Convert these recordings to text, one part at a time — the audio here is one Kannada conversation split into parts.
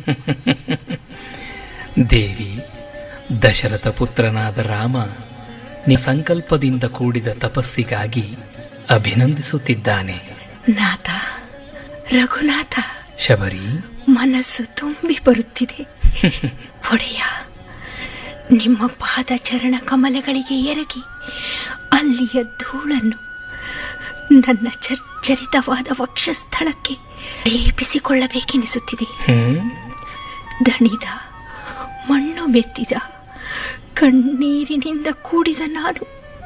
ದೇವಿ ದಶರಥ ಪುತ್ರನಾದ ರಾಮ ನಿನ್ನ ಸಂಕಲ್ಪದಿಂದ ಕೂಡಿದ ತಪಸ್ಸಿಗಾಗಿ ಅಭಿನಂದಿಸುತ್ತಿದ್ದಾನೆ ನಾಥ ರಘುನಾಥ ಶಬರಿ ಮನಸ್ಸು ತುಂಬಿ ಬರುತ್ತಿದೆ ಒಡೆಯ ನಿಮ್ಮ ಪಾದಚರಣ ಕಮಲಗಳಿಗೆ ಎರಗಿ ಅಲ್ಲಿಯ ಧೂಳನ್ನು ನನ್ನ ಚರ್ಚರಿತವಾದ ವಕ್ಷಸ್ಥಳಕ್ಕೆ ಲೇಪಿಸಿಕೊಳ್ಳಬೇಕೆನಿಸುತ್ತಿದೆ ಹ್ಮ್ ದಣಿದ ಮಣ್ಣು ಮೆತ್ತಿದ ಕಣ್ಣೀರಿನಿಂದ ಕೂಡಿದ ನಾನು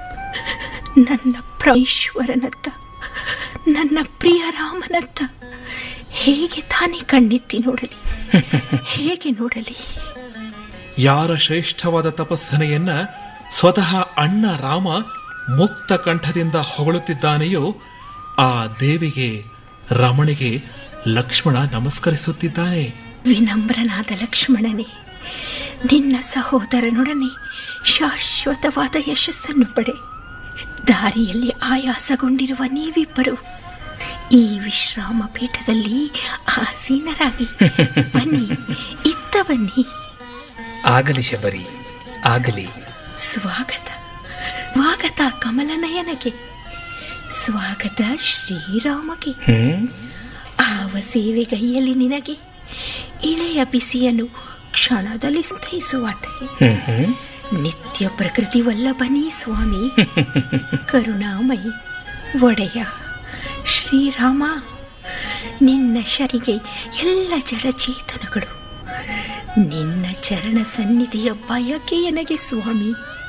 ನನ್ನ ಪ್ರೈಶ್ವರನತ್ತ ನನ್ನ ಪ್ರಿಯ ರಾಮನತ್ತ ಹೇಗೆ ತಾನೇ ಕಣ್ಣೆತ್ತಿ ನೋಡಲಿ ಹೇಗೆ ನೋಡಲಿ ಯಾರ ಶ್ರೇಷ್ಠವಾದ ತಪಸ್ಸನೆಯನ್ನ ಸ್ವತಃ ಅಣ್ಣ ರಾಮ ಮುಕ್ತ ಕಂಠದಿಂದ ಹೊಗಳುತ್ತಿದ್ದಾನೆಯೋ ಆ ದೇವಿಗೆ ರಮಣಿಗೆ ಲಕ್ಷ್ಮಣ ನಮಸ್ಕರಿಸುತ್ತಿದ್ದಾನೆ ವಿನಮ್ರನಾದ ಲಕ್ಷ್ಮಣನೇ ನಿನ್ನ ಸಹೋದರನೊಡನೆ ಶಾಶ್ವತವಾದ ಯಶಸ್ಸನ್ನು ಪಡೆ ದಾರಿಯಲ್ಲಿ ಆಯಾಸಗೊಂಡಿರುವ ನೀವಿಬ್ಬರು ಈ ವಿಶ್ರಾಮ ಪೀಠದಲ್ಲಿ ಆಸೀನರಾಗಿ ಬನ್ನಿ ಇತ್ತ ಬನ್ನಿ ಆಗಲಿ ಶಬರಿ ಆಗಲಿ ಸ್ವಾಗತ ಸ್ವಾಗತ ಕಮಲನಯನಗೆ ಸ್ವಾಗತ ಶ್ರೀರಾಮಗೆ ಹ್ಮ್ ಆವ ಸೇವೆಗೈಯಲ್ಲಿ ನಿನಗೆ ಇಳೆಯ ಬಿಸಿಯನ್ನು ಕ್ಷಣದಲ್ಲಿ ಸ್ಥೈಸುವಾತಗೆ ಹ್ಮ್ ಹ್ಮ್ ನಿತ್ಯ ಪ್ರಕೃತಿ ವಲ್ಲಭನೀ ಸ್ವಾಮಿ ಕರುಣಾಮಯಿ ಒಡೆಯ ಶ್ರೀರಾಮ ನಿನ್ನ ಶರಿಗೆ ಎಲ್ಲ ಜಡಚೇತನಗಳು ನಿನ್ನ ಚರಣ ಸನ್ನಿಧಿಯ ಬಯಕೆ ನನಗೆ ಸ್ವಾಮಿ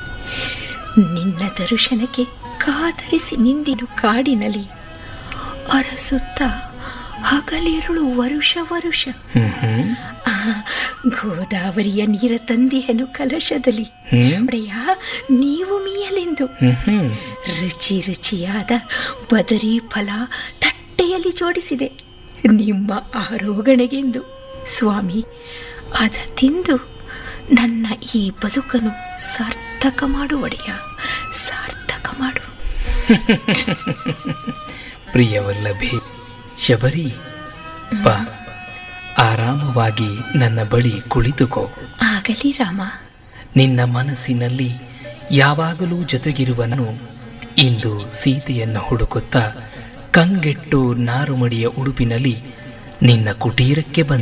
ನಿನ್ನ ದರ್ಶನಕ್ಕೆ ಕಾತರಿಸಿ ನಿಂದಿನು ಕಾಡಿನಲ್ಲಿ ಅರಸುತ್ತ ಹಗಲಿರುಳು ವರುಷ ವರುಷ ಹ್ಮ್ ಹ್ಮ್ ಆ ಗೋದಾವರಿಯ ನೀರ ತಂದೆಯನು ಕಲಶದಲ್ಲಿ ಹ್ಮ್ ಒಡೆಯ ನೀವು ಮೀಯಲೆಂದು ಹ್ಮ್ ಹ್ಮ್ ರುಚಿ ರುಚಿಯಾದ ಬದರಿ ಫಲ ತಟ್ಟೆಯಲ್ಲಿ ಜೋಡಿಸಿದೆ ನಿಮ್ಮ ಆರೋಗಣೆಗೆಂದು ಸ್ವಾಮಿ ಅದ ತಿಂದು ನನ್ನ ಈ ಬದುಕನ್ನು ಸಾರ್ಥಕ ಮಾಡು ಒಡೆಯ ಸಾರ್ಥಕ ಮಾಡು ಪ್ರಿಯವಲ್ಲಭೆ ಶಬರಿ ಬಾ ಆರಾಮವಾಗಿ ನನ್ನ ಬಳಿ ಕುಳಿತುಕೋ ಆಗಲಿ ರಾಮ ನಿನ್ನ ಮನಸ್ಸಿನಲ್ಲಿ ಯಾವಾಗಲೂ ಜೊತೆಗಿರುವನು ಇಂದು ಸೀತೆಯನ್ನು ಹುಡುಕುತ್ತಾ ಕಂಗೆಟ್ಟು ನಾರುಮಡಿಯ ಉಡುಪಿನಲ್ಲಿ ನಿನ್ನ ಕುಟೀರಕ್ಕೆ ಬಂದ